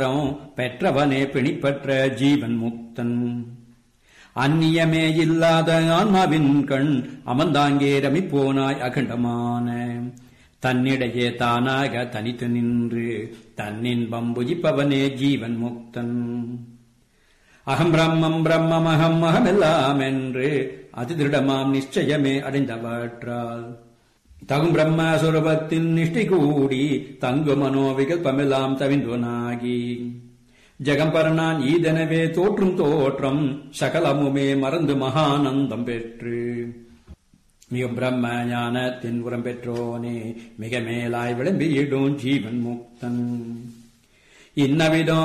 பெற்றவனே பிணிப்பற்ற ஜீவன் முக்தன் அந்நியமே இல்லாத ஆன்மாவின் கண் அமர்ந்தாங்கே ரமிப்போனாய் அகண்டமான தன்னிடையே தானாக தனித்து நின்று தன்னின்பம் புஜிப்பவனே ஜீவன் முக்தன் அகம் பிரம்மம் பிரம்மம் அகம் அகமெல்லாம் என்று அதிதிருடமாம் நிச்சயமே அடைந்தவற்றால் தகும் பிரம்மஸ்வரூபத்தில் நிஷ்டை கூடி தங்கு மனோவிகல்பமெல்லாம் தவிந்தோனாகி ஜெகம்பரனான் ஈதனவே தோற்றும் தோற்றம் சகலமுமே மறந்து மகானந்தம் பெற்று மிக பிரம்ம ஞானத்தின் உரம் பெற்றோனே மிக மேலாய் விளம்பியிடும் ஜீவன் முக்தன் இன்னவிதம்